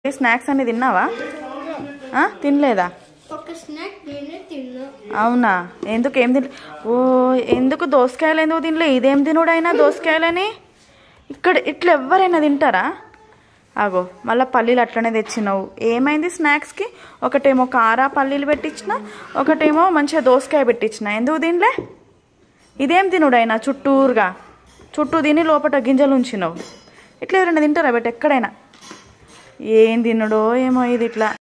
snacks అన్ని తిన్నావా ఆ, తినలేదా ఒక స్నాక్ నేనే తిన్నా అవునా ఎందుకు ఏం తినలే ఓ ఎందుకు దోసకాయలు ఎందుకు తినలే ఇదేం తినుడైనా దోసకాయలని ఇక్కడ ఇట్లా ఎవరైనా తింటారా ఆగో మళ్ళీ పల్లీలు అట్లనే తెచ్చినావు ఏమైంది స్నాక్స్కి ఒకటేమో కారా పల్లీలు పెట్టించిన ఒకటేమో మంచిగా దోసకాయ పెట్టించిన ఎందుకు తినలే ఇదేం తినుడైనా చుట్టూరుగా చుట్టూ తిని లోపల గింజలు ఉంచినావు ఇట్లా ఎవరైనా తింటారా బట్ ఎక్కడైనా ఏం తినుడో ఏమో ఇది ఇట్లా